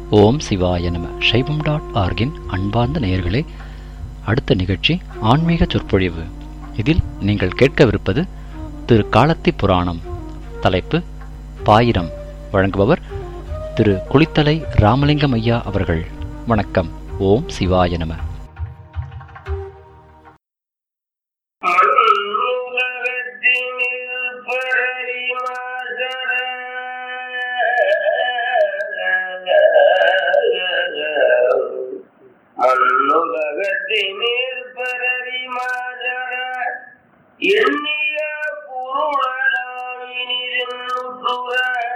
ஓம் சிவாய நம சைவம் டாட் ஆர்கின் அன்பார்ந்த நேயர்களே அடுத்த நிகழ்ச்சி ஆன்மீக சொற்பொழிவு இதில் நீங்கள் கேட்கவிருப்பது திரு காலத்தி புராணம் தலைப்பு பாயிரம் வழங்குபவர் திரு குளித்தலை ராமலிங்கம் ஐயா அவர்கள் வணக்கம் ஓம் சிவாய நம மண்ணுலகத்தினில் பரவி மாதர எண்ணிய பொருளாமினிருந்துற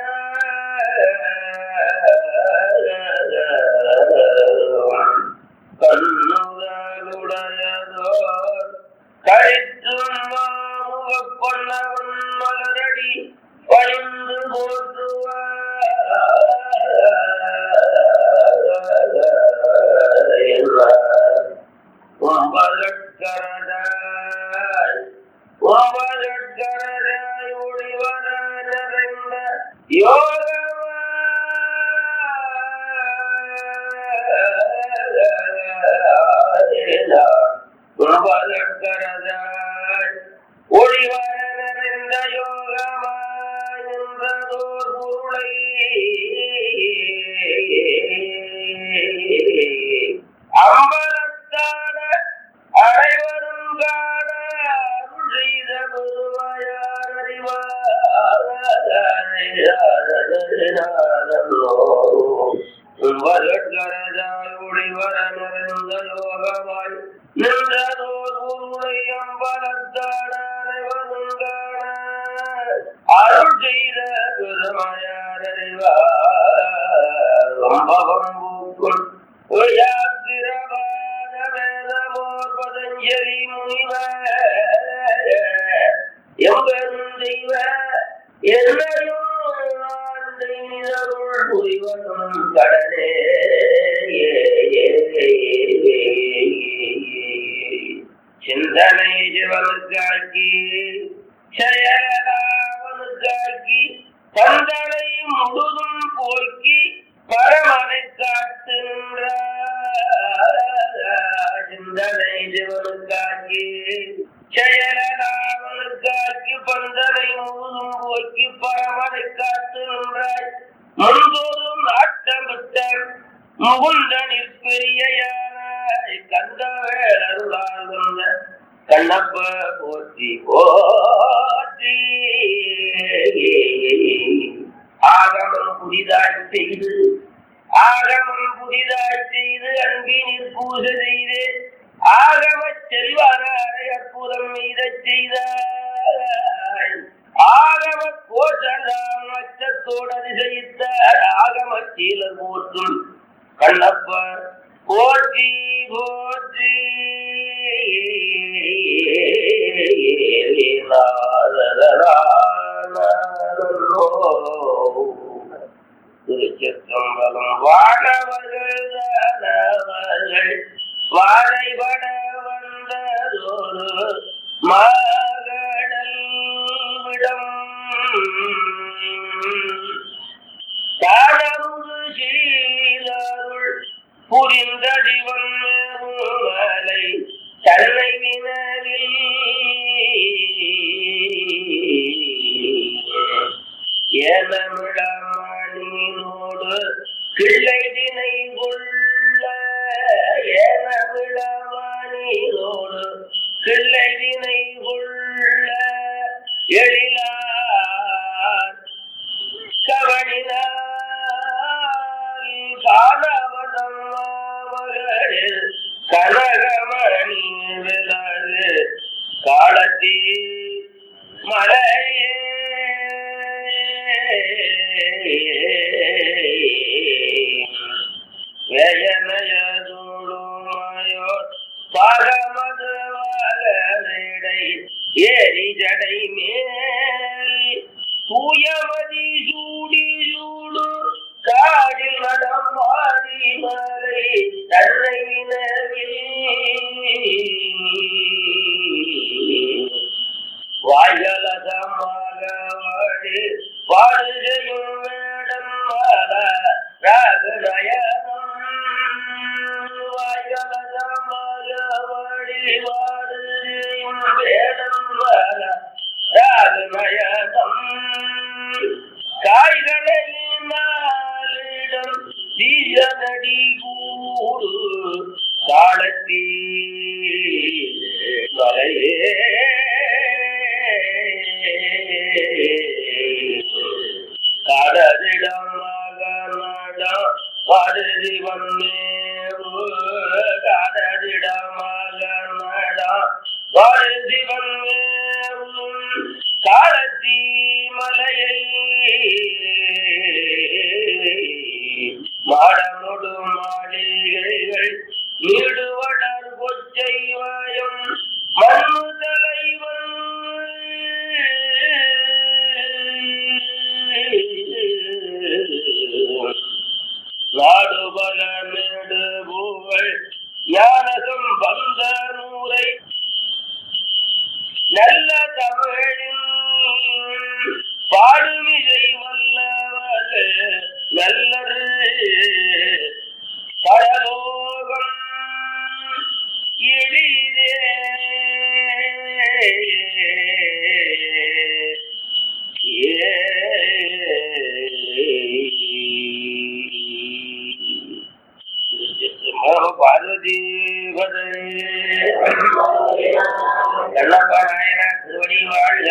கண்ணுதலுடையதோர் கழித்தும் மாமுகப் பொன்னவன் மலரடி பணிந்து போற்றுவார் ஒன்பதற்கரதாய் ஒன்பதற்கரதாய் ஒளிவர நிறைந்த ஒன்பதற்கரதாய் ஒளிவர நிறைந்த யோகமாய் நின்றதோர் பொருளை அம்பலத்தான அனைவரும் காண அருள் செய்த பெருமையார் அறிவார் ஒளிவர நிறைந்த யோகமாய் நின்றதோர் பொருளை அம்பலத்தான அனைவரும் காண அருள் செய்த பெருமையார் அறிவார் அம்பவம்பூக்குள் உயாத்திரவாத வேதமோர் பதஞ்சலி முனிவர் எம்பெரும் தெய்வ என்னையும் ஆண்டை நிழலுள் புரிவதும் கடனே சிந்தனை சிவனுக்காக்கி செயலாவனுக்காக்கி தந்தனை முழுதும் போக்கி பரமனை காட்டுகின்ற சிந்தனை சிவனுக்காக்கி செயலாவனுக்காக்கி பந்தனை முழுதும் போக்கி பரமனை காட்டுகின்றாய் முன்போதும் நாட்டமிட்ட முகுந்தனில் பெரிய யானை கந்த வேலருளால் வந்த கண்ணப்ப போற்றி போற்றி ஆகமம் புதிதாய் செய்து ஆகமம் புதிதாய் செய்து அன்பினில் பூஜை செய்து ஆகம செல்வாரை அற்புதம் மீத செய்தாய் ஆகம கோஷராம் அச்சத்தோடு அதிசயித்த ஆகம சீலர் போற்றும் கண்ணப்பர் போற்றி போற்றி திருச்சிற்றம்பலம் வானவர்கள் தானவர்கள் வாழைபட வந்ததொரு மாகடல் விடம் தானமுது செய்தருள் புரிந்தடிவன் மலை தன்னை வினவில் ஏனமிழமணினோடு கிள்ளை தினை கொள்ள ஏனமிழமணினோடு கிள்ளை தினை கொள்ள எழிலார் கவனினார் காலவதம் மகளிர் கனகமணி விலகு காலத்தி மலையே வேயனையதோடுமாயோ பாகமது வாகடை ஏரி ஜடை மேல் தூயமதி சூடி சூடு காடில் நடம் மாடி மலை தன்னை வினவில் வாய்கலசமாக வாடி வாடுகையும் வேடம் மால ராகநய அது நயனம் காய்களையினாலிடம் தீயனடி கூடு காலத்தீ மலையே கடலிடம் மகனடம் பருதி வந்தேவு கடலிடம் மகனடம் பருதி வந்தேவு காலத்தீ மலையை மாடமுடு மாளிகைகள் நீடுவடர் கொச்சை வாயம் மண்ணு தலைவன் நாடுபல மேடு பூவள் ஞானகம் வந்த நூரை நல்ல தமிழின் பாடுமிசை வல்லவர் நல்லரு பரலோகம் எளிதே பார்வதி கண்ணப்பா நாயனா திருவடி வாழ்க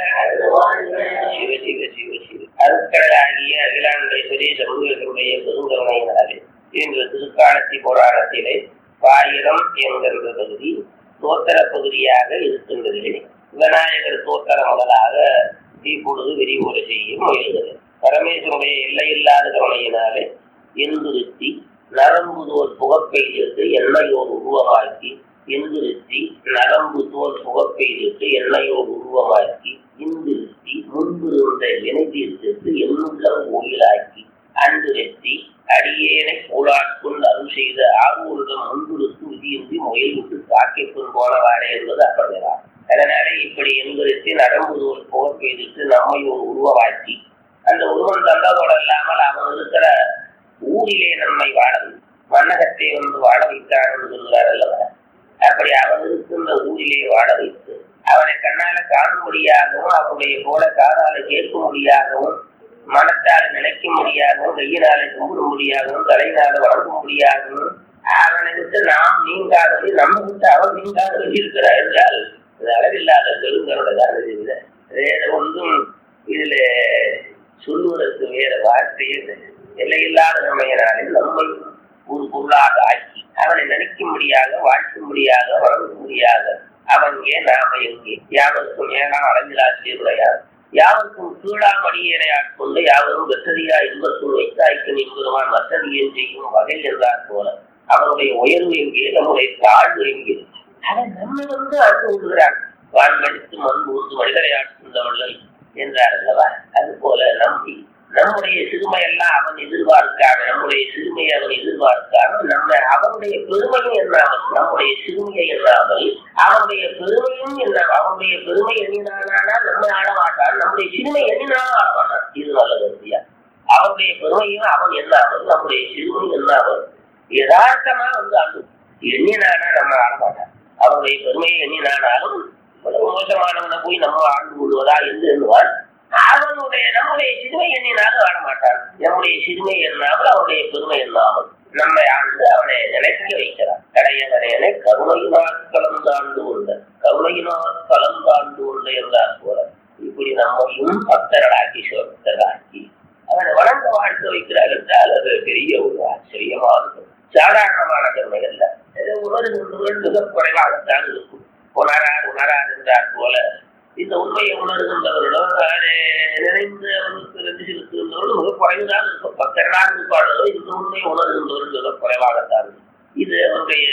சிவ சிவ சிவ சிவ அருட்கடலாகிய அகிலாண்டேஸ்வரி சமூகத்தினுடைய பெருங்கவனையினாலே என்ற திருக்காலத்தி புராணத்திலே பாயிரம் என்கின்ற பகுதி தோத்தர பகுதியாக இருக்கின்றது விநாயகர் தோத்தர முதலாக இப்பொழுது விரிவுரை செய்ய முயல்கிறது பரமேஸ்வருடைய எல்லையில்லாத கருணையினாலே எந்திருத்தி நரம்பு தோல் புகப்பெய்திட்டு எண்ணெயோடு உருவமாக்கி எந்திருத்தி நரம்பு தோல் புகப்பெய்திட்டு எண்ணெயோடு உருவமாக்கி இந்திருத்தி முன்பிருந்த வினை தீர்த்திட்டு எண்ணுள்ளம் கோயிலாக்கி அன்றிருத்தி அடியேனை கூழாட்கொண்டு அருள் செய்த ஆரூரிடம் முன்பிருக்கு விதியின்றி முயல் விட்டு காக்கை பின் போனவாறே என்பது அப்படிதான் அதனால இப்படி எந்திருத்தி நரம்பு தோல் புகப்பெய்திட்டு நம்மை ஒரு உருவமாக்கி அந்த உருவம் தந்ததோடு இல்லாமல் அவன் இருக்கிற ஊரிலே நம்மை வாழ மன்னகத்தை வந்து வாழ வைத்தான் என்று சொல்கிறார் அல்லவா அப்படி அவன் இருக்கின்ற ஊரிலே வாழ வைத்து அவனை கண்ணால காணும்படியாகவும் அவனுடைய போல காதால கேட்கும்படியாகவும் மனத்தால நினைக்க முடியாகவும் கையினால கும்பிடும்படியாகவும் தலையினால வணங்கும்படியாகவும் அவனை விட்டு நாம் நீங்காதது நம்ம விட்டு அவன் நீங்காதது இருக்கிறார் என்றால் இது அளவில்லாத பெருங்கருடைதான் இது வேற ஒன்றும் இதுல சொல்லுவதற்கு வேற வார்த்தையே இல்லை எல்லையில்லாத நம்மையினாலே நம்மை ஒரு பொருளாக ஆக்கி அவனை நினைக்கும்படியாக வாழ்த்தும்படியாக வழங்கும்படியாக அவன் ஏன் நாம எங்கே யாவருக்கும் ஏனாம் அடைஞ்சிலாசியுடையார் யாவருக்கும் கீழாம் அடியேனை ஆட்கொண்டு யாவரும் வெற்றதியா இன்பத்துள் வைத்தாய்க்கு நின்பதுமான் வசதியை செய்யும் வகை என்றார் போல அவனுடைய உயர்வு எங்கே நம்முடைய தாழ்வு எங்கே அவன் நம்மை வந்து ஆண்டு விடுகிறான் வான்மடித்து மண் ஊர்ந்து மனிதரை ஆட்கொண்டவர்கள் என்றார் அல்லவா அது போல நம்பி நம்முடைய சிறுமையெல்லாம் அவன் எதிர்பார்க்காம நம்முடைய சிறுமையை அவன் எதிர்பார்க்காம நம்ம அவனுடைய பெருமையும் எண்ணாமல் நம்முடைய சிறுமையை எண்ணாமல் அவனுடைய பெருமையும் என்ன அவனுடைய பெருமை எண்ணினானால் நம்ம ஆள மாட்டான் நம்முடைய சிறுமை எண்ணினாலும் ஆள மாட்டான் இது நல்ல கருதியா அவனுடைய பெருமையும் அவன் எண்ணாமல் நம்முடைய சிறுமை எண்ணாமல் யதார்த்தமா வந்து ஆண்டு எண்ணினானா நம்ம ஆள மாட்டான் அவனுடைய பெருமையை எண்ணினானாலும் இவ்வளவு மோசமானவனை போய் நம்ம ஆண்டு கொள்வதா என்று எண்ணுவான் அவனுடைய நம்முடைய சிறுமை எண்ணினாலும் ஆட மாட்டான் நம்முடைய சிறுமை எண்ணாமல் அவனுடைய பெருமை எண்ணாமல் நம்மை ஆண்டு அவனை நினைக்க வைக்கிறான் கடையவனையனை கருணையினால் கலந்தாண்டு உள்ள கருணையினால் கலந்தாண்டு உள்ள என்றார் போல இப்படி நம்மையும் பக்தர்களாக்கி சொத்தராக்கி அவனை வணங்க வாழ்க்க வைக்கிறார் என்றால் அது பெரிய ஒரு ஆச்சரியமானது சாதாரணமான கருணை அல்ல உணர்கின்றவர்கள் மிக குறைவாகத்தான் இருக்கும் உணரார் உணரார் என்றார் போல இந்த உண்மையை உணர்கின்றவர்களும் அதை நினைந்து அவர்களுக்கு நன்றி செலுத்துகின்றவர்களும் மிக குறைவுதான் இருக்கும் பக்தர்களாக இருப்பார்களோ இந்த உண்மையை உணர்கின்றவர்கள் மிக குறைவாகத்தான் இருக்கும் இது அவருடைய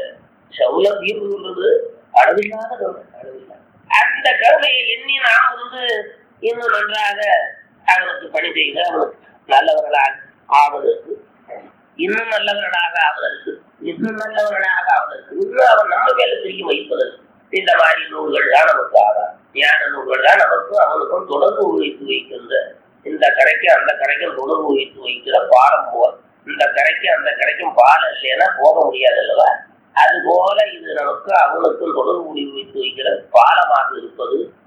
சௌலபியம் என்பது அளவில்லாத கருணை அளவில்லாத அந்த கருணையை எண்ணி நாம் வந்து இன்னும் நன்றாக அவனுக்கு பணி செய்து அவனுக்கு நல்லவர்களாக ஆவதற்கு இன்னும் நல்லவர்களாக ஆவதற்கு இன்னும் நல்லவர்களாக ஆவதற்கு இன்னும் அவன் நம்ம மேல திரும்பி வைப்பதற்கு இந்த மாதிரி நூல்கள் தான் நமக்கு ஆதாரம் ஞான நூல்கள் தான் நமக்கும் அவனுக்கும் தொடர்பு வைத்து வைக்கின்ற இந்த கரைக்கு அந்த கரைக்கும் தொடர்பு வைத்து வைக்கிற பாலம் போல் இந்த கரைக்கு அந்த கரைக்கும் பாலம் இல்லைன்னா போக முடியாது அல்லவா அது போல இது நமக்கு அவனுக்கும் தொடர்பு வைத்து வைக்கிற பாலமாக இருப்பது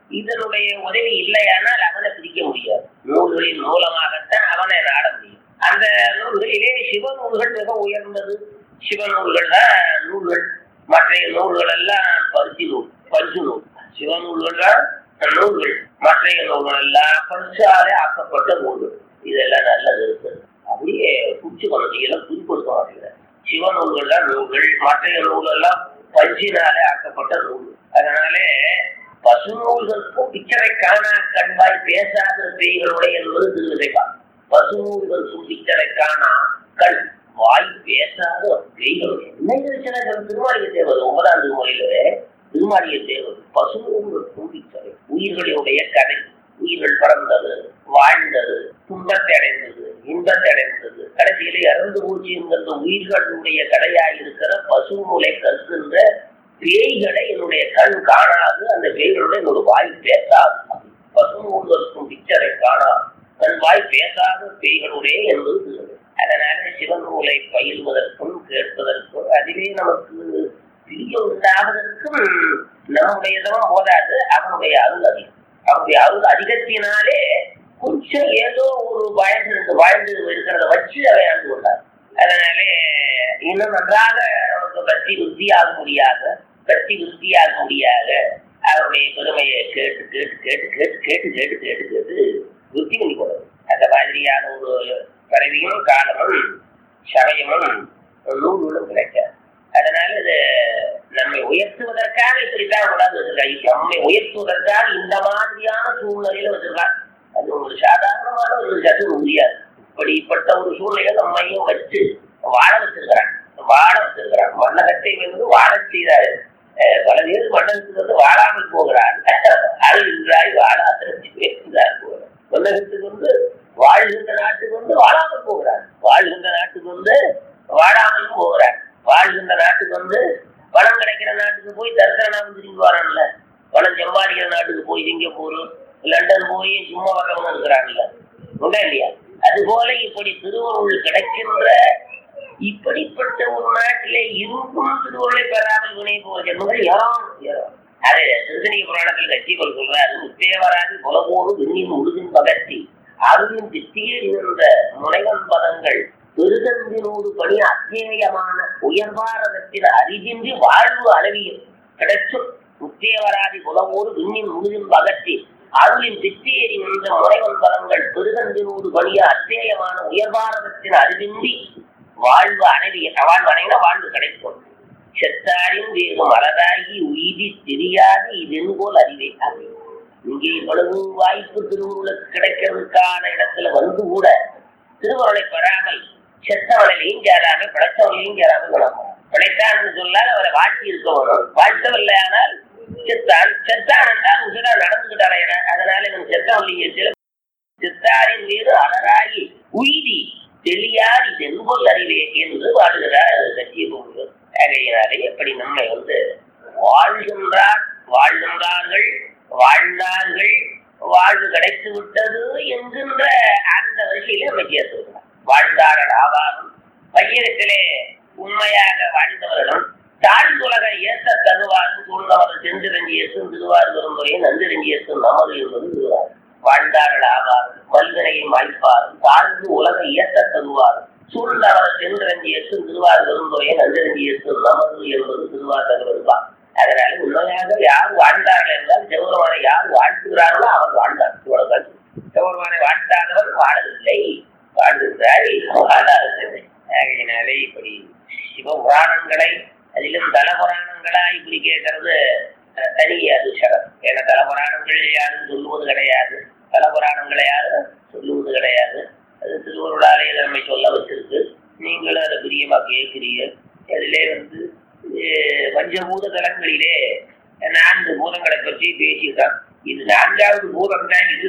இதனுடைய உதவி இல்லையானால் அவனை பிரிக்க முடியாது நூல்களின் மூலமாகத்தான் அவனை நாட முடியும் அந்த நூல்களிலே சிவநூல்கள் மிக உயர்ந்தது சிவநூல்கள் தான் நூல்கள் மற்ற நூல்கள் எல்லாம் பருத்தி நூல் பஞ்சு நூல் சிவநூல்கள் தான் நூல்கள் மற்ற நூல்கள் எல்லாம் பஞ்சாலே ஆக்கப்பட்ட நூல்கள் இதெல்லாம் நல்லது இருக்குது அப்படியே குச்சி குழந்தைகளும் குறிப்பிடுத்த மாட்டேங்கிறார் சிவநூல்கள் தான் நூல்கள் மற்ற நூல் எல்லாம் பஞ்சினாலே ஆக்கப்பட்ட நூல் அதனாலே பசு நூல்களுக்கும் பிச்சரை காணா கண்பாய் பேசாத பேய்களுடைய என்பது திருவிதைப்பா பசு நூல்களுக்கும் பிச்சரை காணா கண் வாய் பேசாத பேய்களுடைய என்ன திருமாளிகை தேவது ஒன்பதாம் திருமொழியில திருமாளிகை தேவது பசு நூல்களுக்கும் பிச்சரை உயிர்களுடைய கதை உயிர்கள் பிறந்தது வாழ்ந்தது துன்பத்தை அடைந்தது இன்பத்தை அடைந்தது கடைசியில இறந்து போச்சுங்கிறது உயிர்களுடைய கடையாய் இருக்கிற பசு மூலை கற்கின்ற பேய்களை என்னுடைய கண் காணாது அந்த பேய்களுடைய என்னோட வாய் பேசாது பசு நூல்களுக்கும் பிக்சரை காணாது தன் வாய் பேசாத பேய்களுடைய என்பது திருது. அதனால சிவன் நூலை பயில்வதற்கும் கேட்பதற்கும் அதுவே நமக்கு பிரிய உண்டாவதற்கும் நம்முடையதும் போதாது அவனுடைய அருள் அதிகம் அவனுடைய அருள் அதிகத்தினாலே கொஞ்சம் ஏதோ ஒரு வாழ்ந்து வாழ்ந்து இருக்கிறத வச்சு அவை ஆண்டு கொண்டார் அதனாலே இன்னும் நன்றாக நமக்கு பக்தி விருத்தியாக முடியாத பக்தி விருத்தியாக முடியாத அவருடைய பெருமையை கேட்டு கேட்டு கேட்டு கேட்டு கேட்டு கேட்டு கேட்டு கேட்டு விருத்தி பண்ணி போடுறது அந்த மாதிரியான ஒரு பறவையும் காலமும் சமயமும் நூல்களும் கிடைக்காது அதனால இது நம்மை உயர்த்துவதற்காக இப்படித்தான் கொண்டாந்து வச்சிருக்காங்க நம்மை உயர்த்துவதற்காக இந்த மாதிரியான சூழ்நிலையில வச்சிருக்காங்க அது ஒரு சாதாரணமான ஒரு சத்து முடியாது இப்படிப்பட்ட ஒரு சூழ்நிலை நம்மையும் வச்சு வாழ வச்சிருக்கிறான் வாழ வச்சிருக்கிறான் மன்னகத்தை வந்து வாழ செய்தாரு அஹ் பல பேர் மன்னகத்துக்கு வந்து வாழாமல் போகிறான் அழுகிறாய் வாழாத பேசுகிறார் போகிறார் மன்னகத்துக்கு வந்து வாழ்கின்ற நாட்டுக்கு வந்து வாழாமல் போகிறார் வாழ்கின்ற நாட்டுக்கு வந்து வாழாமல் போகிறார் வாழ்கின்ற நாட்டுக்கு வந்து பணம் கிடைக்கிற நாட்டுக்கு போய் தரிசனம் திரும்பி வரான்ல பணம் சம்பாதிக்கிற நாட்டுக்கு போய் சிங்கப்பூர் லண்டன் போய் சும்மா வரவங்க இருக்கிறாங்கல்ல உண்டா இல்லையா அது போல இப்படி திருவருள் கிடைக்கின்ற இப்படிப்பட்ட ஒரு நாட்டிலே இருந்தும் திருவருளை பெறாமல் வினை போகிற ஜென்மங்கள் ஏராளம் ஏராளம் அது திருத்தணி புராணத்தில் கட்சிகள் சொல்றாரு முத்தேவராது புலவோடு விண்ணின் முழுதின் பகத்தி அருவின் திட்டியில் இருந்த முனைவன் பதங்கள் பெருதந்தினோடு பணி அத்தியமான உயர்வாரதத்தின் அறிவின்றி வாழ்வு அளவியும் கிடைச்சும் முத்தேவராதி புலவோடு விண்ணின் முழுதின் பகத்தி அருளின் திட்டேறி நின்ற முனைவன் பதங்கள் பெருதந்தினோடு பணிய அத்தியமான உயர்வாரதத்தின் அறிவின்றி வாழ்வு அணைவிய வாழ்வு அணைனா வாழ்வு கிடைக்கும் செத்தாரின் வேறு மலராகி உயிரி தெரியாது இதன் போல் அறிவே அப்படி இங்கே இவ்வளவு வாய்ப்பு திருவுருளுக்கு கிடைக்கிறதுக்கான இடத்துல வந்து கூட திருவருளை பெறாமல் செத்தவனையும் சேராம பிழைத்தவனையும் சேராம கிடக்கும் பிழைத்தான்னு சொன்னால் அவரை வாழ்த்தி இருக்க வரும் வாழ்த்தவில்லை ஆனால் செத்தான் செத்தான் என்றால் உசுரா நடந்துகிட்டு அலையிறான் அதனால இவன் செத்தவன் சித்தாரின் மீது அலராகி உயிரி தெளியார் இதென்பொல் அறிவே என்று வாழ்கிறார் சத்திய பூமிகள் ஆகையினாலே எப்படி நம்மை வந்து வாழ்கின்றார் வாழ்கின்றார்கள் வாழ்ந்தார்கள் வாழ்வு கிடைத்து விட்டது என்கின்ற அந்த வரிசையில நம்ம சேர்த்துக்கிறார் வாழ்ந்தார்கள் ஆவாரும் பையகத்திலே உண்மையாக வாழ்ந்தவர்களும் தாழ்ந்துலக ஏற்ற தருவாரும் சூழ்ந்தவர் சென்றிரஞ்சி எசும் திருவார் வரும்புறையை நன்றிரஞ்சி எசும் நமது என்பது திருவார் வாழ்ந்தார்கள் ஆவாரும் வல்வினையை மாய்ப்பாரும் தாழ்ந்து உலக ஏற்ற தருவாரும் சூழ்ந்தவர் சென்றிரஞ்சி எசும் திருவார் வரும்புறையை நன்றிரஞ்சி எசும் நமது என்பது திருவார் தருவதுதான் அதனால உண்மையாக யார் வாழ்ந்தார்கள் என்றால் சிவபெருமானை யார் வாழ்த்துகிறார்களோ அவர் வாழ்ந்தார் இவ்வளவுதான் சிவபெருமானை வாழ்த்தாதவர் வாழவில்லை வாழ்ந்திருந்தார் வாழாதவில்லை ஆகையினாலே இப்படி சிவ புராணங்களை அதிலும் தல புராணங்களா இப்படி கேட்கறது அஹ், தனி அது சரம் ஏன்னா தல புராணங்கள் யாரும் சொல்லுவது கிடையாது தல புராணங்களை யாரும் சொல்லுவது கிடையாது அது திருவருளாலே நம்மை சொல்ல வச்சிருக்கு நீங்களும் அதை பிரியமா கேட்கிறீங்க அதிலே வந்து அஹ், பஞ்சபூத தலங்களிலே நான்கு பூதங்களை பற்றி பேசியிருக்கான் இது நான்காவது பூதம் தான் இது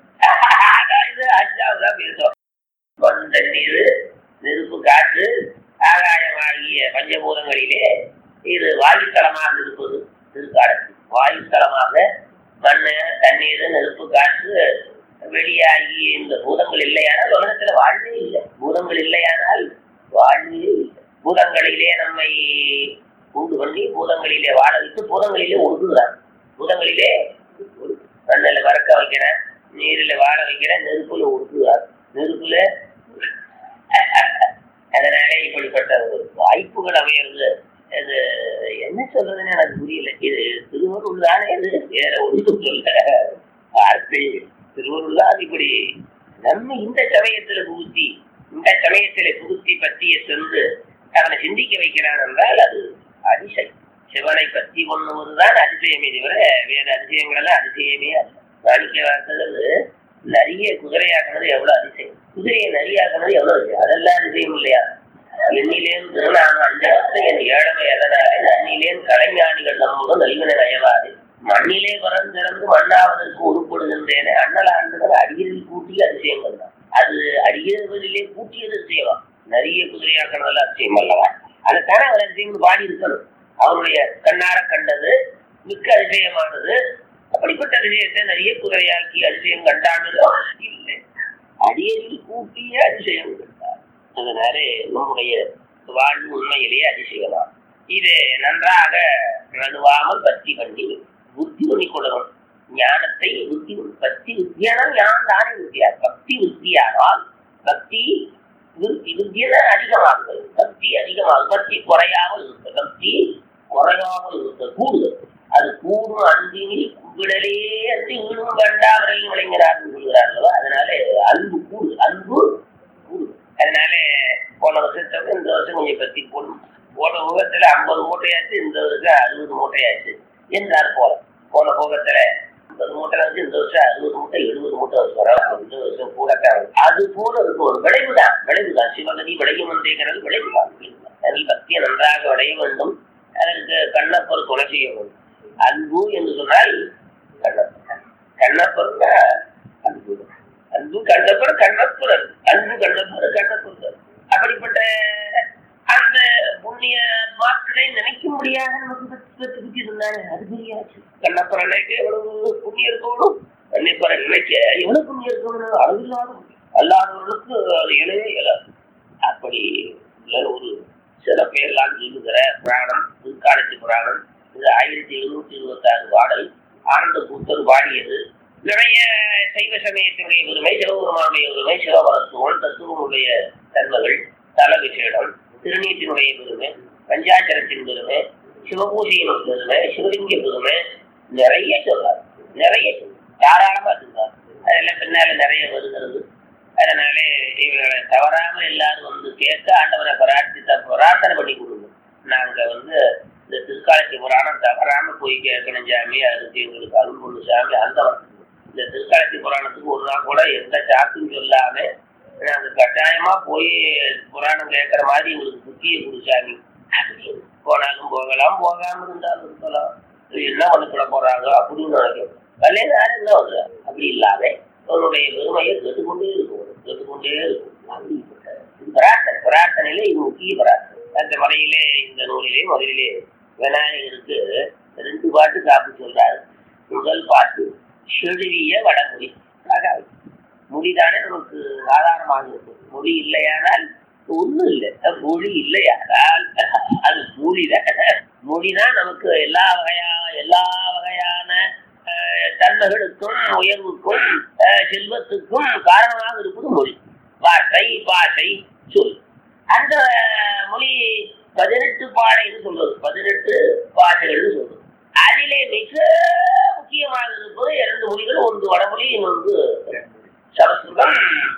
ஆனா இது அஞ்சாவதா பேசுறோம் மண் தண்ணீர் நெருப்பு காற்று ஆகாயமாகிய பஞ்சபூதங்களிலே இது வாயுத்தலமாக இருப்பது திருக்காலத்தில் வாயுத்தலமாக மண் தண்ணீர் நெருப்பு காற்று வெளியாகி இந்த பூதங்கள் இல்லையானால் உலகத்துல வாழ்வே இல்லை பூதங்கள் இல்லையானால் வாழ்வே இல்லை பூதங்களிலே நம்மை உண்டு பண்ணி பூதங்களிலே வாழ வைத்து பூதங்களிலே ஒடுக்குகிறார் பூதங்களிலே ஒடுக்கு மண்ணில் வறக்க வைக்கிறேன் நீரில் வாழ வைக்கிறேன் நெருப்புல உருக்குவார் நெருப்புல அதனால இப்படிப்பட்ட ஒரு வாய்ப்புகள் அமையிறது அது என்ன சொல்றதுன்னு எனக்கு புரியல இது திருவருள் தானே இது வேற ஒன்றும் சொல்ல வார்த்தை திருவருள் தான் இப்படி நம்ம இந்த சமயத்துல புகுத்தி இந்த சமயத்துல புகுத்தி பற்றிய சென்று அவனை சிந்திக்க வைக்கிறான் என்றால் அது அதிசயம் சிவனை பற்றி கொண்டுவதுதான் அதிசயமே தவிர வேற அதிசயங்கள் எல்லாம் அதிசயமே அல்ல மாணிக்க வாசகர் நிறைய குதிரையாக்குனது எவ்வளவு அதிசயம் குதிரையை நரியாக்குனது எவ்வளவு அதிசயம் அதெல்லாம் அதிசயம் இல்லையா எண்ணிலேன் திருநான் அஞ்சலத்து என் ஏழமை எதனாலே நன்னிலேன் கலைஞானிகள் நம்முடன் நல்வின நயவாது மண்ணிலே பறந்திறந்து மண்ணாவதற்கு உருப்படுகின்றேனே அண்ணல் ஆண்டுகள் அடியில் கூட்டிய அதிசயங்கள் தான் அது அடியவரிலே கூட்டியது அதிசயமா நிறைய குதிரையாக்குனதெல்லாம் அதிசயம் அல்லவா அதுக்கான அவர் அதிசயங்கள் பாடி இருக்கணும் அவருடைய கண்ணார கண்டது மிக்க அதிசயமானது அப்படிப்பட்ட அதிசயத்தை நிறைய குதிரையாக்கி அதிசயம் கண்டாண்டதோ இல்லை அடியரில் கூட்டிய அதிசயம் கண்டார் அதனாலே நம்முடைய வாழ்வு உண்மையிலேயே அதிசயமா இது நன்றாக நடுவாமல் பற்றி பண்ணி புத்தி பண்ணி கொள்ளணும் ஞானத்தை புத்தி பக்தி வித்தியானம் ஞானம் தானே வித்தியா பக்தி வித்தியானால் பக்தி விருத்தி வித்தியன அதிகமாகுது பக்தி அதிகமாகும் பக்தி குறையாமல் இருக்கு பக்தி குறையாமல் இருக்கு கூடுதல் அது கூடும் அன்பினில் குவிடலே அன்றி வீடும் கண்டா வரையும் விளைஞராக சொல்கிறார்களோ அதனால அன்பு கூடு அன்பு கூடு அதனால போன வருஷத்துக்கு இந்த வருஷம் கொஞ்சம் பத்தி போடணும் போன முகத்துல ஐம்பது மூட்டையாச்சு இந்த வருஷம் அறுபது மூட்டையாச்சு என்றார் போல போன போகத்துல ஐம்பது மூட்டை வந்து இந்த வருஷம் அறுபது மூட்டை எழுபது மூட்டை வரும் இந்த வருஷம் கூட அது போல இருக்கும் ஒரு விளைவுதான் விளைவுதான் சிவகதி விளையும் என்றேங்கிறது விளைவுதான் அதில் பக்தியை நன்றாக விளைய வேண்டும் அதற்கு கண்ணப்பர் கொலை செய்ய வேண்டும் அன்பு என்று சொன்னால் கண்ணப்பர் கண்ணப்பர் அன்பு அன்பு கண்ணப்பர் கண்ணப்புரர் அன்பு கண்ணப்பர் கண்ணப்புரர் அப்படிப்பட்ட அந்த புண்ணிய மாக்களை நினைக்க முடியாத நமக்கு பற்றி பற்றி பற்றி சொன்னாரு அது பெரியாச்சு கண்ணப்பரை நினைக்க எவ்வளவு புண்ணியம் இருக்கணும் கண்ணப்பரை நினைக்க எவ்வளவு புண்ணியம் இருக்கணும் அளவில்லாத அல்லாதவர்களுக்கு அது இயலவே இயலாது அப்படி ஒரு சில பேர்லாம் சொல்லுகிற புராணம் திருக்காலத்தி புராணம் இது ஆயிரத்தி எழுநூத்தி இருபத்தி ஆறு பாடல் ஆனந்த கூத்தர் பாடியது நிறைய சைவ சமயத்தினுடைய பெருமை சிவபெருமானுடைய பெருமை சிவபரத்துவம் தத்துவனுடைய தன்மைகள் தல விசேடம் திருநீட்டினுடைய பெருமை பஞ்சாச்சரத்தின் பெருமை சிவபூஜையின் பெருமை சிவலிங்க பெருமை நிறைய சொல்றார் நிறைய தாராளமா சொல்றார் அதெல்லாம் பின்னால நிறைய வருகிறது அதனாலே இவர்களை தவறாம எல்லாரும் வந்து கேட்க ஆண்டவரை பிரார்த்தித்த பிரார்த்தனை பண்ணி கொடுங்க நாங்க வந்து இந்த திருக்காலத்தி புராணம் தவறாம போய் கேட்கணும் சாமி அதுக்கு எங்களுக்கு அருள் கொண்டு சாமி அந்த இந்த திருக்காலத்தி புராணத்துக்கு ஒரு நாள் கூட எந்த சாக்கும் சொல்லாம நாங்க கட்டாயமா போய் புராணம் கேட்கற மாதிரி எங்களுக்கு புத்தியை கொடுச்சாமி போனாலும் போகலாம் போகாம இருந்தாலும் இருக்கலாம் என்ன பண்ண போறாங்க அப்படின்னு நினைக்கிறோம் கல்யாணம் யாரும் என்ன வந்து அப்படி இல்லாம அவனுடைய பெருமையை கேட்டுக்கொண்டே இருக்கும் கேட்டுக்கொண்டே இருக்கும் அப்படிப்பட்ட பிரார்த்தனை பிரார்த்தனையில இது முக்கிய பிரார்த்தனை அந்த முறையிலே இந்த நூலிலே முதலிலே விநாயகருக்கு ரெண்டு பாட்டு காப்பு சொல்றாரு முதல் பாட்டு செழுவிய வடமொழி மொழிதானே நமக்கு ஆதாரமாக இருக்கும் மொழி இல்லையானால் ஒண்ணும் இல்லை மொழி இல்லையானால் அது மொழிதான் மொழிதான் நமக்கு எல்லா வகையா எல்லா வகையான தன்மைகளுக்கும் உயர்வுக்கும் செல்வத்துக்கும் காரணமாக இருப்பது மொழி வார்த்தை பாஷை சொல் அந்த மொழி பதினெட்டு பாடைன்னு சொல்றது பதினெட்டு பாஷைகள்னு சொல்றது அதிலே மிக முக்கியமாக இருப்பது இரண்டு மொழிகள் ஒன்று வடமொழி இன்னொன்று சமஸ்கிருதம்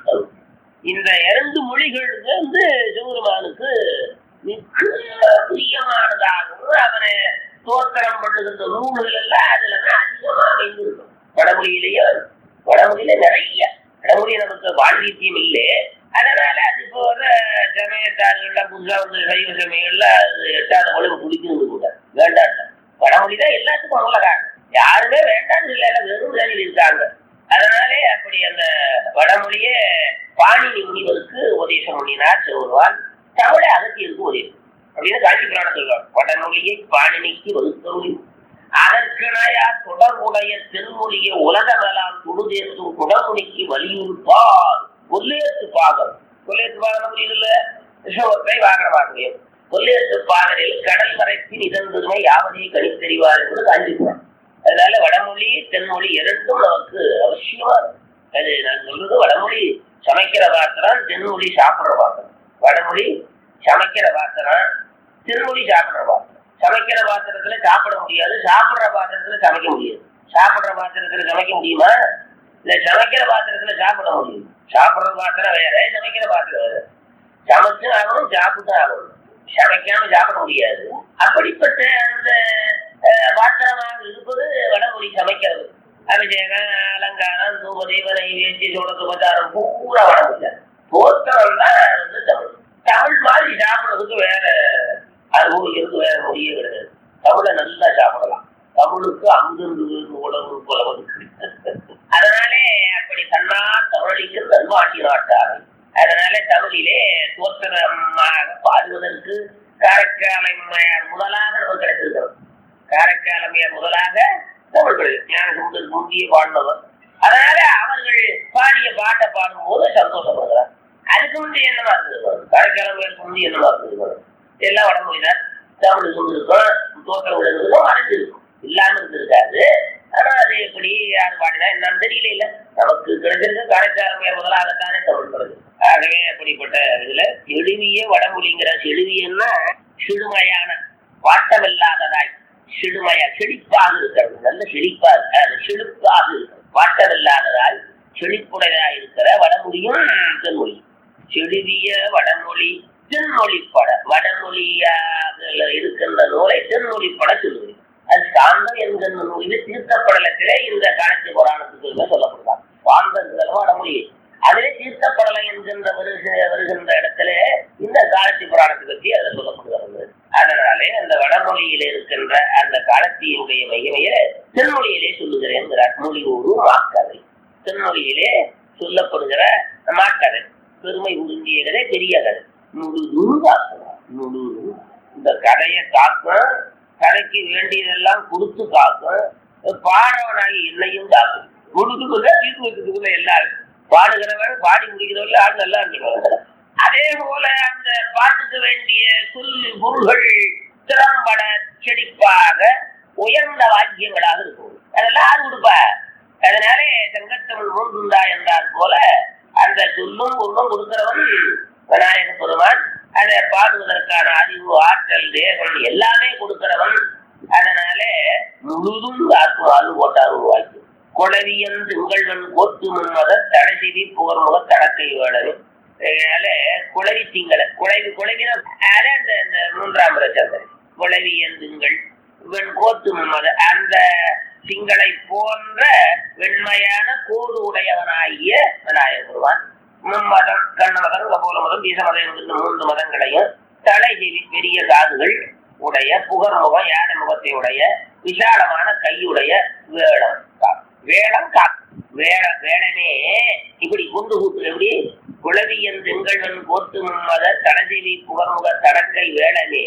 இந்த இரண்டு மொழிகள் வந்து சிவபெருமானுக்கு மிக பிரியமானதாகவும் அவனை தோத்திரம் பண்ணுகின்ற நூல்கள் எல்லாம் அதுல அதிகமாக இருக்கும் வடமொழியிலேயே வடமொழியில நிறைய வடமொழி நமக்கு வாழ்வீத்தியம் இல்லை அதனால அது இப்போ வர சமயத்தார்கள்லாம் புதுசா வந்து சைவ சமயங்கள்ல அது எட்டாத மொழி குடிக்கிறது கூட வேண்டாம் வடமொழி தான் எல்லாத்துக்கும் நல்ல காரணம் யாருமே வேண்டாம்னு இல்லை எல்லாம் வெறும் வேலையில் இருக்காங்க அதனாலே அப்படி அந்த வடமொழியே பாணினி முனிவருக்கு உபதேசம் பண்ணினார் சிவருவான் தமிழை அகத்தியருக்கு உதயம் அப்படின்னு காஞ்சி புராணம் சொல்றாங்க வடமொழியை பாணினிக்கு வகுத்தொழி அதற்கிணையா தொடர்புடைய தென்மொழியை உலகமெல்லாம் துடுதேசும் குடமொழிக்கு வலியுறுப்பார் கொல்லேத்து பாகம் கொல்லேத்து பாகம் இல்ல விஷவத்தை வாகனமாக முடியும் கொல்லேத்து பாகரில் கடல் மறைப்பின் இதன் பெருமை யாவதையும் கணித்தறிவார் என்பது காஞ்சி புராணம் அதனால வடமொழி தென்மொழி இரண்டும் நமக்கு அவசியமா இருக்கு அது நான் சொல்றது வடமொழி சமைக்கிற பாத்திரம் தென்மொழி சாப்பிடுற பாத்திரம் வடமொழி சமைக்கிற பாத்திரம் தென்மொழி சாப்பிடுற பாத்திரம் சமைக்கிற பாத்திரத்துல சாப்பிட முடியாது சாப்பிடுற பாத்திரத்துல சமைக்க முடியாது சாப்பிடுற பாத்திரத்துல சமைக்க முடியுமா இல்ல சமைக்கிற பாத்திரத்துல சாப்பிட முடியும் சாப்பிடுற பாத்திரம் வேற சமைக்கிற பாத்திரம் வேற சமைச்சு ஆகணும் சாப்பிட்டு ஆகணும் சமைக்காம சாப்பிட முடியாது அப்படிப்பட்ட அந்த அஹ், பாத்திரமாக இருப்பது வடமொழி சமைக்கிறது அபிஷேகம் அலங்காரம் தூப தேவனை வேட்டி சோட சுபச்சாரம் பூரா வடமொழி தோற்றம் தான் வந்து தமிழ் தமிழ் மாதிரி சாப்பிடுறதுக்கு வேற அனுபவிக்கிறதுக்கு வேற மொழியே கிடையாது தமிழை நல்லா சாப்பிடலாம் தமிழுக்கு அங்கிருந்து உலகு புலவது அதனாலே அப்படி தன்னார் தமிழிக்கு நல்வாண்டி நாட்டார் அதனால தமிழிலே தோற்றமாக பாடுவதற்கு காரைக்காலமையார் முதலாக நமக்கு கிடைத்திருக்கிறது காரைக்காலமையார் முதலாக தமிழ் கிடையாது ஞானசமுதர் முந்திய பாடினவர் அதனால அவர்கள் பாடிய பாட்டை பாடும்போது சந்தோஷப்படுகிறார் அதுக்கு முந்தைய என்னவா இருந்தது காரைக்காலமையாருக்கு முந்தைய என்னவா இருந்தது எல்லாம் வடமொழிதான் தமிழ் இருந்திருக்கும் தோற்றம் இருந்திருக்கும் மறைஞ்சிருக்கும் இல்லாம இருந்திருக்காது ஆனா அது எப்படி யார் பாடினா என்னன்னு தெரியல இல்ல நமக்கு கிடைச்சிருக்க காரைக்காலமையார் முதலாகத்தானே தமிழ் வருது ஆகவே அப்படிப்பட்ட இதுல எழுவிய வடமொழிங்கிற செழுவியன்னா சிடுமையான வாட்டமில்லாததாய் சிடுமையா செழிப்பாக இருக்கிறது நல்ல செழிப்பா இருக்கு அது செழிப்பாக இருக்கிறது வாட்டமில்லாததாய் செழிப்புடையதாய் இருக்கிற வடமொழியும் தென்மொழி செழுவிய வடமொழி தென்மொழி பட வடமொழியாக இருக்கின்ற நூலை தென்மொழி பட சொல்லுவது அது சாந்தம் என்கின்ற நூலில் தீர்த்தப்படலத்திலே இந்த காலத்து புராணத்துக்கு சொல்லப்படுதான் சாந்தங்கிறது வடமொழி அதிலே தீர்த்தப்படலை என்கின்ற வருக வருகின்ற இடத்துல இந்த காலத்தி புராணத்தை பற்றி அதில் சொல்லப்படுகிறது அதனாலே அந்த வடமொழியில இருக்கின்ற அந்த காலத்தியினுடைய மையமைய தென்மொழியிலே சொல்லுகிறேன் மொழி ஒரு மாக்கதை தென்மொழியிலே சொல்லப்படுகிற மாக்கதை பெருமை உறிஞ்சிய கதை பெரிய கதை முழுதும் காக்கணும் முழுதும் இந்த கதையை காக்கும் கதைக்கு வேண்டியதெல்லாம் கொடுத்து காக்கும் பாடவனாகி என்னையும் காக்கும் முழுதுக்குள்ள தீர்த்து வச்சதுக்குள்ள எல்லாரும் பாடுகிறவன் பாடி முடிக்கிறவர்கள் ஆள் நல்லா இருக்கிறவங்க அதே போல அந்த பாட்டுக்கு வேண்டிய சொல் பொருள்கள் திறம்பட செழிப்பாக உயர்ந்த வாக்கியங்களாக இருக்கும் அதெல்லாம் யாரு கொடுப்பா அதனாலே சங்கத்தமிழ் மூன்றுண்டா என்றார் போல அந்த சொல்லும் பொருளும் கொடுக்கிறவன் விநாயக பெருமான் அதை பாடுவதற்கான அறிவு ஆற்றல் தேகம் எல்லாமே கொடுக்கிறவன் அதனாலே முழுதும் காக்கும் ஆளு போட்டார் உருவாக்கி கொடவியன் திங்கள்வன் கோத்து முன்மத தடசிவி புகர்முக தடக்கை வேடவே அதனால குளவி திங்களை குழவி குழவினா அது அந்த அந்த மூன்றாம் ரச்சந்திரன் குளவியன் திங்கள் வெண் கோத்து முன்மத அந்த திங்களை போன்ற வெண்மையான கோடு உடையவனாகிய விநாயகர் பெருமான் மும்மதம் கண்ண மதம் கபோல மதம் வீச மதம் என்கின்ற மூன்று மதங்களையும் தலைஜெவி பெரிய காதுகள் உடைய புகர் முகம் யானை முகத்தை உடைய விசாலமான கையுடைய வேடம் காக்கும். வேடம் காக்கும் வேட வேடமே இப்படி குண்டு கூட்டு எப்படி குளவியன் திங்கள்வன் போத்து மும்மத தடஜெவி புகர்முக தடக்கை வேடமே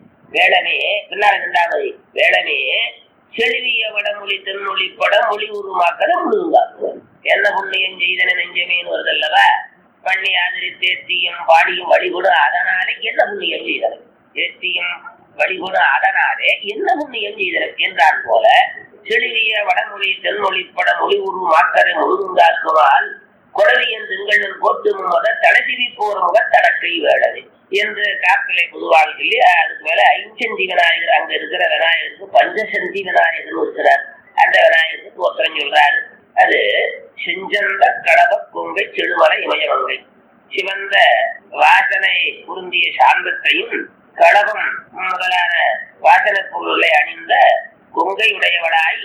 வேடமே பின்னால இரண்டாவது வேடமே செழுவிய வடமொழி தென்மொழி பட மொழி உருமாக்கத முழுங்காக்குவர் என்ன புண்ணியம் செய்தன நெஞ்சமேன்னு வருதல்லவா பண்ணி ஆதரி தேத்தியும் பாடியும் வழிபடும் அதனாலே என்ன புண்ணியம் செய்தன தேத்தியும் வழிபடும் அதனாலே என்ன புண்ணியம் செய்தன என்றான் போல செழுவிய வடமொழி தென்மொழி பட மொழி உரு மாக்கரை முழுங்காக்குவால் குழவியன் திங்களின் போட்டு முத தடசிவி போர் முக தடக்கை வேடது என்று காப்பிலை பொதுவாக சொல்லி அதுக்கு மேல ஐஞ்சந்தி விநாயகர் அங்க இருக்கிற விநாயகருக்கு பஞ்சசந்தி விநாயகர் இருக்கிறார் அந்த விநாயகருக்கு தோத்திரம் சொல்றாரு அது செஞ்சந்த கடவ கொங்கை செழுமலை இமயமங்கை சிவந்த வாசனை பொருந்திய சாந்தத்தையும் கடகம் முதலான வாசனை பொருளை அணிந்த கொங்கை உடையவளாய்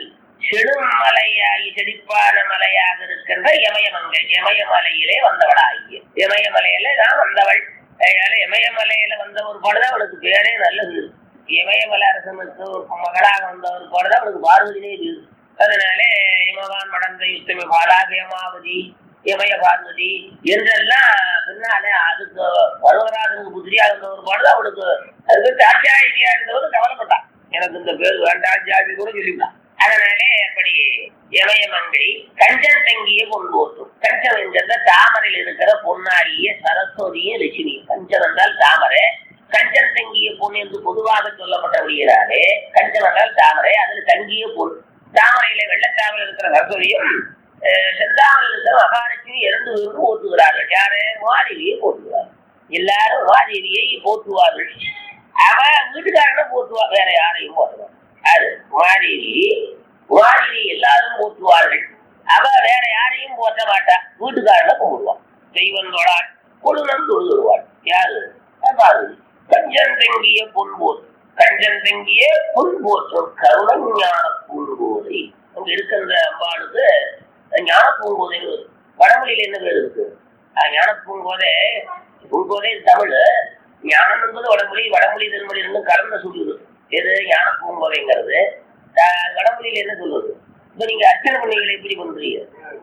செடுமலையாகி செழிப்பான மலையாக இருக்கின்ற இமயமங்கை இமயமலையிலே வந்தவளாகிய இமயமலையில தான் வந்தவள் அதனால இமயமலையில வந்த ஒரு பாடுதான் அவளுக்கு பேரே நல்லது இமயமலை அரசனுக்கு ஒரு மகளாக வந்த ஒரு பாடுதான் அவளுக்கு பார்வதியே இருக்கு அதனாலே இமவான் மடந்த யுத்தமி பாலாகயமாவதி இமய பார்வதி என்றெல்லாம் பின்னாலே அதுக்கு பருவராஜனுக்கு புத்திரியா இருந்த ஒரு பாடுதான் அவளுக்கு அதுக்கு தாட்சாயிரியா இருந்தவர் கவலைப்பட்டான் எனக்கு இந்த பேர் வேண்டாம் ஜாதி கூட சொல்லிவிட்டான் அதனாலே அப்படி இமயமங்கை கஞ்சன் தங்கிய பொன் ஓட்டும் கஞ்சம் என்கிற தாமரையில் இருக்கிற பொன்னாடிய சரஸ்வதியும் லட்சுமி கஞ்சம் என்றால் தாமரை கஞ்சன் தங்கிய பொன் என்று பொதுவாக சொல்லப்பட்டபடியாலே கஞ்சம் என்றால் தாமரை அதில் தங்கிய பொன் தாமரையில வெள்ளத்தாமல் இருக்கிற சரஸ்வதியும் அஹ், செந்தாமல் இருக்கிற மகாலட்சுமி இரண்டு பேரும் போற்றுகிறார்கள் யாரு மாதேவியை போற்றுகிறார்கள் எல்லாரும் மாதேவியை போற்றுவார்கள் அவ வீட்டுக்காரனை போற்றுவா வேற யாரையும் போற்றுவார் அது மாதேவி மாதேவி எல்லாரும் போற்றுவார்கள் அவ வேற யாரையும் போற்ற மாட்டா வீட்டுக்காரனை கும்பிடுவான் தெய்வம் தொழாள் கொழுநம் தொழுதுவாள் யாரு பார்வதி கஞ்சன் தங்கிய பொன்போர் கஞ்சன் தங்கிய பொன்போற்றும் கருணஞான பூங்கோதை அங்க இருக்கின்ற அம்பாளுக்கு ஞான பூங்கோதை வடமொழியில என்ன பேர் இருக்கு அஹ் ஞான பூங்கோதை பூங்கோதை தமிழ் ஞானம் என்பது வடமொழி வடமொழி திருமொழி ரெண்டும் கலந்த சொல்லுது எது ஞான பூங்கோதைங்கிறது அஹ் வடமொழியில என்ன சொல்லுது இப்ப நீங்க அர்ச்சனை பண்ணீங்களே எப்படி பண்றீங்க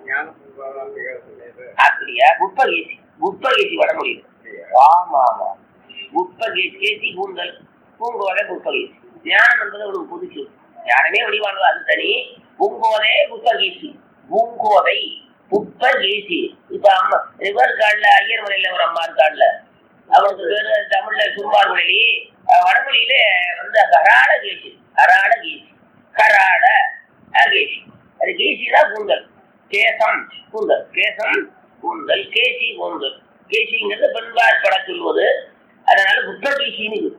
அப்படியா குப்பகேசி குப்பகேசி வடமொழியில் ஆமா ஆமா குப்பகேசி கேசி கூந்தல் பூங்கோதை குப்பகேசி ஞானம் என்பது ஒரு புதுசு ஞானமே வடிவானது அது தனி பூங்கோதை குப்பகேசி பூங்கோதை குப்பகேசி இப்ப அம்மா இவர் காலில் ஐயர் மலையில ஒரு அம்மா இருக்காள்ல அவனுக்கு பேரு தமிழ்ல சும்மார் மொழி அஹ் வடமொழியில வந்து கராட கேசி கராட கேசி கராட கேசி அது கேசினா கூந்தல் கேசம் கூந்தல் கேசம் கூந்தல் கேசி கூந்தல் கேசிங்கிறது பெண்பார் பட சொல்வது அதனால புத்த கேசின்னு இருக்கு.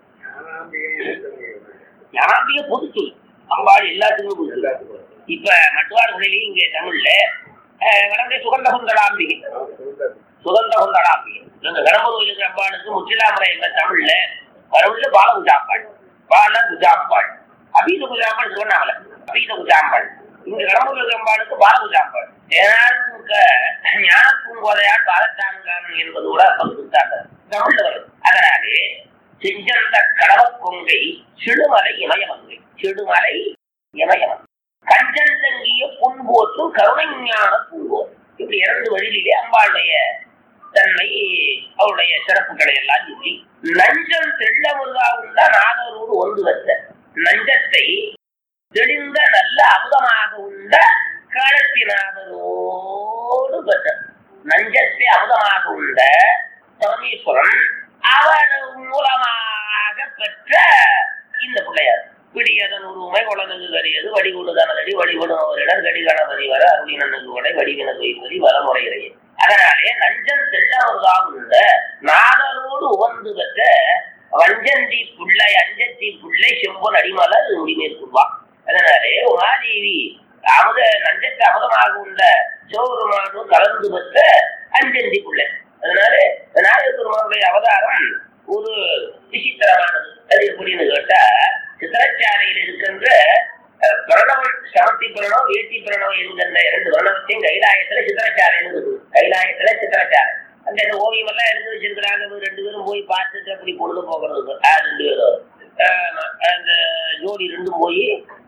ஞானாம்பிக பொது சொல் அம்பாள் எல்லாத்துக்குமே பொது சொல். இப்ப மட்டுவார் மொழியிலையும் இங்க தமிழ்ல அஹ், வடமொழி சுகந்த குந்தலாம்பிகை சுகந்த குந்தலாம்பிகை எங்க கடம்பூர் இருக்கிற அம்பாளுக்கு முச்சிலாமரை என்ற தமிழ்ல வரவுள்ள பால குஜாம்பாள் பால குஜாம்பாள் அபீத குஜாம்பாள் சொன்னாங்களே அபீத குஜாம்பாள் இங்க கடம்பூர் இருக்கிற அம்பாளுக்கு பால குஜாம்பாள் ஏனாருக்க ஞான பூங்கோதையால் பாலத்தான்காரன் என்பது கூட பகுத்தாங்க தமிழ்ல வருது அதனாலே செஞ்சந்த கடவ கொங்கை சிடுமலை இமயமங்கை சிடுமலை இமயமங்கை கஞ்சன் தங்கிய புன்போற்றும் கருணைஞான பூங்கோர் இப்படி இரண்டு வழியிலே அம்பாளுடைய தன்மை அவருடைய சிறப்புகளை எல்லாம் சொல்லி நஞ்சம் தெள்ள முருகா உண்ட நாதரோடு ஒன்று வந்த நஞ்சத்தை தெளிந்த நல்ல அமுதமாக உண்ட காலத்தினாதரோடு பெற்ற நஞ்சத்தை அமுதமாக உண்ட பரமேஸ்வரன் அவன் மூலமாக பெற்ற இந்த பிள்ளையார் பிடியதன் உருவமை குழந்தைக்கு கரியது வடிகுடு தனதடி வடிகுடும் அவரிடர் கடி கணபதி வர அருவினனுக்கு உடை வடிவின வைப்பதி வளமுறையிலேயே அதனாலே நஞ்சன் தெள்ளவர்களா உள்ள நாதரோடு உவந்து பெற்ற வஞ்சந்தி புள்ளை அஞ்சந்தி புள்ளை செம்பொன் அடிமலர் முடிமேற்கொள்வா அதனாலே உமாதேவி அமுத நஞ்சத்தை அமுதமாக உள்ள சிவபெருமானு கலந்து பெற்ற அஞ்சந்தி புள்ளை அதனால நாகப்பெருமானுடைய அவதாரம் ஒரு விசித்திரமானது அது எப்படின்னு கேட்டா சித்திரச்சாலையில் இருக்கின்ற அஹ், பிரணவம் சமத்தி பிரணவம் ஏற்றி பிரணவம் என்கின்ற இரண்டு பிரணவத்தையும் கைலாயத்துல சித்திரச்சாலைன்னு இருக்குது கைலாயத்துல சித்திரச்சாலை அந்த இந்த ஓவியம் எல்லாம் எடுத்து வச்சிருக்கிறாங்க இவங்க ரெண்டு பேரும் போய் பார்த்துட்டு அப்படி பொழுது போகிறது ஆ, ரெண்டு பேரும் ஆஹ், அந்த ஜோடி ரெண்டும் போய்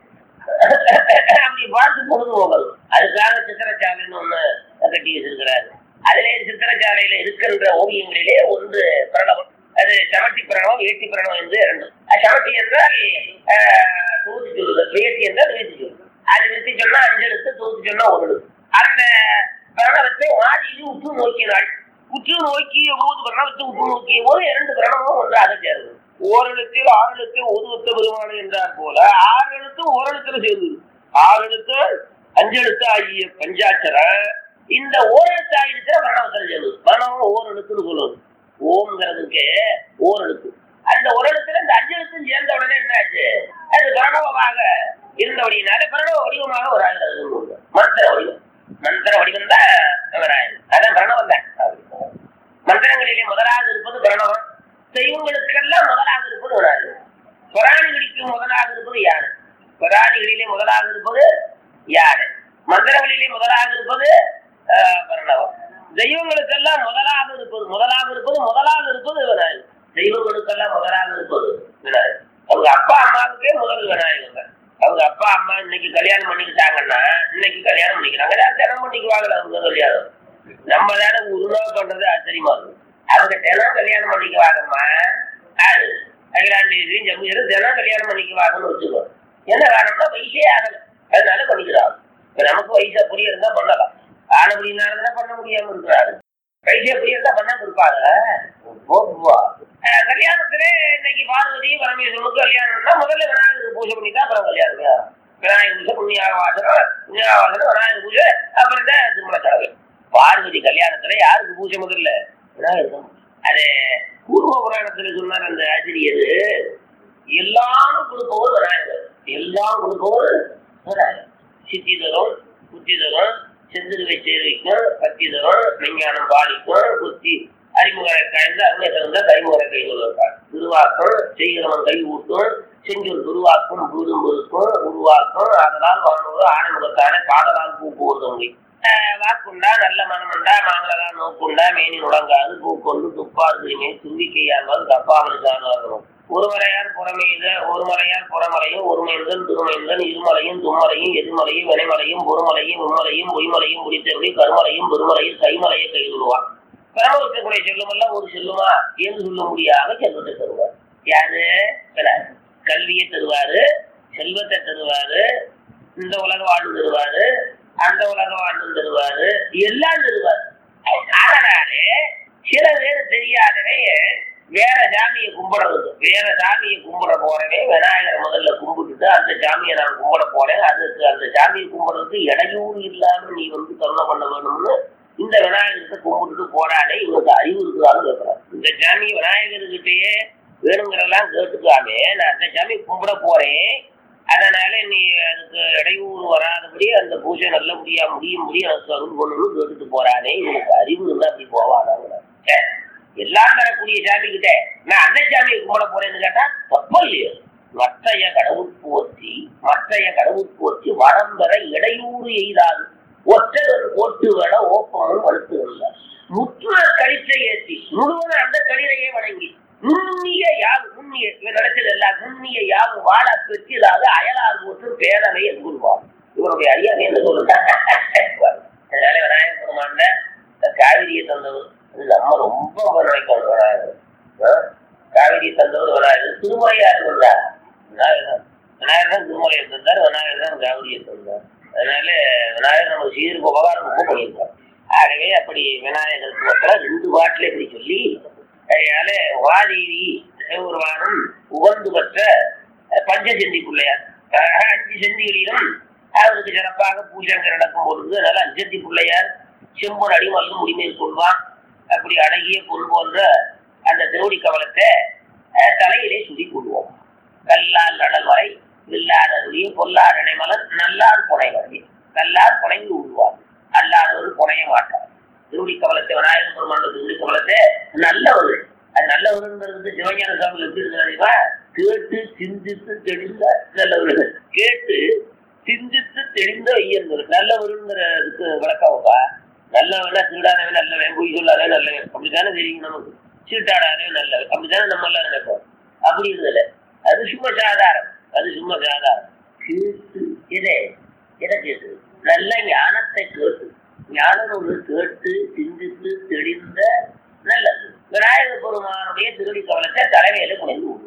அப்படி பார்த்து பொழுது போகிறது அதுக்காக சித்திரச்சாலைன்னு ஒண்ணு கட்டி வச்சிருக்கிறாரு அதிலே சித்திரச்சாலையில இருக்கின்ற ஓவியங்களிலே ஒன்று பிரணவம் அது சமட்டி பிரணவம் ஏட்டி பிரணவம் என்று இரண்டு அஹ் சமட்டி என்றால் ஆஹ், தொகுதி சொல்லுதல் பேட்டி என்றால் நிறுத்தி சொல்லுதல் அது நிறுத்தி சொன்னா அஞ்சு எழுத்து தொகுதி சொன்னா ஒரு எழுத்து அந்த பிரணவத்தை வாதியில் உற்று நோக்கினாள் உற்று நோக்கிய போது பிரணவத்தை உற்று நோக்கிய போது இரண்டு பிரணவமும் ஒன்றாக சேர்ந்தது ஓரெழுத்தில் ஆறு எழுத்தில் ஒரு ஒத்த பெருமானு என்றார் போல ஆறு எழுத்தும் ஓரெழுத்துல சேர்ந்தது ஆறு எழுத்து அஞ்சு எழுத்து ஆகிய பஞ்சாட்சர இந்த ஓரெழுத்து ஆகிடுச்சுன்னா பிரணவத்தில் சேர்ந்தது பிரணவம் ஓரெழுத்துன்னு சொல்லுவது ஓம்ங்கிறதுக்கு ஓரெழுத்து அந்த ஒரு எழுத்துல இந்த அஞ்சு எழுத்தும் சேர்ந்த உடனே என்னாச்சு அது பிரணவமாக இருந்தபடினால பிரணவ வடிவமாக ஒரு ஆகிறது மந்திர வடிவம் மந்திர வடிவம் தான் வராது அதான் பிரணவம் தான் மந்திரங்களிலே முதலாக இருப்பது பிரணவம் தெய்வங்களுக்கெல்லாம் முதலாக இருப்பது வராது புராணிகளுக்கு முதலாக இருப்பது யாரு புராணிகளிலே முதலாக இருப்பது யாரு மந்திரங்களிலே முதலாக இருப்பது ஆஹ், பிரணவம் தெய்வங்களுக்கெல்லாம் முதலாக இருப்பது முதலாக இருப்பது முதலாக இருப்பது விநாயகர் தெய்வங்களுக்கெல்லாம் முதலாக இருப்பது விநாயகர் அவங்க அப்பா அம்மாவுக்கே முதல் விநாயகர் தான். அவங்க அப்பா அம்மா இன்னைக்கு கல்யாணம் பண்ணிக்கிட்டாங்கன்னா இன்னைக்கு கல்யாணம் பண்ணிக்கிறாங்க அதான் தினம் பண்ணிக்குவாங்களா அவங்க கல்யாணம் நம்ம தானே ஒரு நாள் பண்றது ஆச்சரியமா இருக்கும் அவங்க தினம் கல்யாணம் பண்ணிக்குவாங்கம்மா யாரு அகிலாண்டேஸ்வரியும் ஜம்மியரும் தினம் கல்யாணம் பண்ணிக்குவாங்கன்னு வச்சுக்கோ என்ன காரணம்னா வயசே ஆகல அதனால பண்ணிக்கிறாங்க இப்ப நமக்கு வயசா புரிய இருந்தா பண்ணலாம் ஆன அப்படின்னால பண்ண முடியாம இருக்கிறாரு வயசே புரிய இருந்தா பண்ணாம இருப்பாங்க போதுவா அஹ் கல்யாணத்திலே இன்னைக்கு பார்வதி பரமேஸ்வரனுக்கு கல்யாணம்னா முதல்ல விநாயகருக்கு பூஜை பண்ணி தான் அப்புறம் கல்யாணம் விநாயகர் பூஜை புண்ணியாக வாசனம் புண்ணியாக வாசனம் விநாயகர் பூஜை அப்புறம் தான் திருமண செலவு பார்வதி கல்யாணத்துல யாருக்கு பூஜை முதல்ல விநாயகர் தான் பூஜை. அது பூர்வ புராணத்துல சொன்னார் அந்த ஆசிரியர் எல்லாம் கொடுப்பவர் விநாயகர் எல்லாம் கொடுப்பவர் விநாயகர் சித்தி தரும் புத்தி தரும் செந்திருவை சேர்வைக்கும் பத்தி தரும் விஞ்ஞானம் பாலிக்கும் புத்தி அறிமுகரை கழிந்து அருமை சிறந்த கைமுறை கை கொள்வார் திருவாக்கம் செய்கிறவன் கை ஊட்டும் செஞ்சொல் துருவாக்கும் பூதும் பொருக்கும் உருவாக்கும் அதனால் வானோடு ஆனமுகத்தான காதலால் பூக்குவதொங்கி வாக்குண்டா நல்ல மனமுண்டா மாங்கலா நோக்குண்டா மேனி நுடங்காது பூக்கொண்டு துப்பாது திரும்பி தும்பிக்கையால் தப்பாமல் சார்ந்தாகும் ஒருமலையார் புறமெய்த ஒருமலையார் புறமலையும் ஒருமைந்தன் திருமைந்தன் இருமலையும் தும்மலையும் எதிர்மலையும் வினைமலையும் பொறுமலையும் மும்மலையும் பொய்மலையும் முடித்தபடி கருமலையும் பெருமலையும் கைமலையை கைவிடுவான் பெறமளிக்கக்கூடிய செல்லுமெல்லாம் ஒரு செல்லுமா என்று சொல்ல முடியாத செல்வத்தை தருவார் யாரு விநாயகர். கல்வியை தருவாரு செல்வத்தை தருவாரு இந்த உலக வாழ்வு தருவாரு அந்த உலக வாழ்வு தருவாரு எல்லாம் தருவார் அதனாலே சில பேர் தெரியாதவே வேற சாமியை கும்பிடுறது வேற சாமியை கும்பிட போறவே விநாயகரை முதல்ல கும்பிட்டுட்டு அந்த சாமியை நான் கும்பிட போறேன் அதுக்கு அந்த சாமியை கும்பிடுறதுக்கு இடையூறு இல்லாம நீ வந்து கருணை பண்ண வேணும்னு இந்த விநாயகர்கிட்ட கும்பிட்டுட்டு போறானே இவனுக்கு அறிவு இருக்குதான்னு கேட்கிறான் இந்த சாமி விநாயகர்கிட்டயே வேணுங்கிறதெல்லாம் கேட்டுக்காமே நான் அந்த சாமி கும்பிட போறேன் அதனால நீ அதுக்கு இடையூறு வராதபடி அந்த பூஜை நல்லபடியா முடியும் முடியும் எனக்கு அருள் பண்ணணும்னு கேட்டுட்டு போறானே இவனுக்கு அறிவு இருந்தா அப்படி போவானாங்க ச்சே, எல்லாம் தரக்கூடிய சாமி கிட்ட நான் அந்த சாமியை கும்பிட போறேன்னு கேட்டா தப்பு இல்லையோ மற்றைய கடவுள் போற்றி மற்றைய கடவுள் போற்றி வரம் பெற இடையூறு எய்தாது ஒற்றவர் ஓட்டு வேட ஓப்பமும் வலுத்துகள்ல முற்றுல கழிச்சை ஏற்றி முழுவதும் அந்த கழிலையே வணங்கி நுண்ணிய யாவு நுண்ணிய இவன் நடத்தது எல்லாம் நுண்ணிய யாவு வாழ பெற்றதாக அயலார் போட்டு பேரவை என்கொள்வார் இவருடைய அறியாமை என்ன சொல்லுங்க அதனால விநாயகர் பெருமான காவிரியை தந்தவர் அது நம்ம ரொம்ப நினைக்கணும் விநாயகர் ஆ? காவிரியை தந்தவர் விநாயகர் திருமலையார் வந்தார் விநாயகர் தான். விநாயகர் தான் திருமலையை தந்தார் விநாயகர் தான் காவிரியை தந்தார் அதனால விநாயகர் நமக்கு சீருக்கு உபகாரம் ரொம்ப பண்ணியிருக்கார் ஆகவே அப்படி விநாயகருக்கு பத்திரம் ரெண்டு பாட்டில் இப்படி சொல்லி அதனால வாதேவி சிவபெருமானும் உகந்து பெற்ற பஞ்சசெந்தி பிள்ளையார் அஹ் அஞ்சு செந்திகளிலும் அவருக்கு சிறப்பாக பூஜைங்க நடக்கும் பொழுது அதனால அஞ்சந்தி பிள்ளையார் செம்பன் அடிமல்லும் முடிமேல் கொள்வான் அப்படி அழகிய பொருள் போன்ற அந்த திருவடி கவலத்தை அஹ், தலையிலே சுடி கொள்வோம் கல்லால் நடல் வரை வில்லாதவரையே பொல்லார் இணைமலர் நல்லார் புனை வரை நல்லார் புனைந்து விடுவார் அல்லாதவர் புனைய மாட்டார் திருவடி கவலத்தை விநாயகர் பெருமான் திருவடி கவலத்தை நல்லவர் அது நல்லவருங்கிறது சிவஞான சாமி எப்படி இருக்கிறாருமா கேட்டு சிந்தித்து தெளிந்த நல்லவர் கேட்டு சிந்தித்து தெளிந்த ஐயர்கள் நல்லவருங்கிறதுக்கு விளக்கம்ப்பா நல்லவனா திருடாதவன் நல்லவன் பொய் சொல்லாதவன் நல்லவன் அப்படித்தானே தெரியும் நமக்கு சீட்டாடாதவன் நல்லவன் அப்படித்தானே நம்ம எல்லாம் நினைப்போம் அப்படி இருந்தல அது சும்மா சாதாரணம் அது சும்மா சாதாரணம் கேட்டு எதை எதை கேட்டு நல்ல ஞானத்தை கேட்டு ஞானம் ஒன்று கேட்டு சிந்தித்து தெளிந்த நல்லது விநாயகர் பெருமானுடைய திருடி கவலத்தை தலைமையில குறைந்து விடுவோம்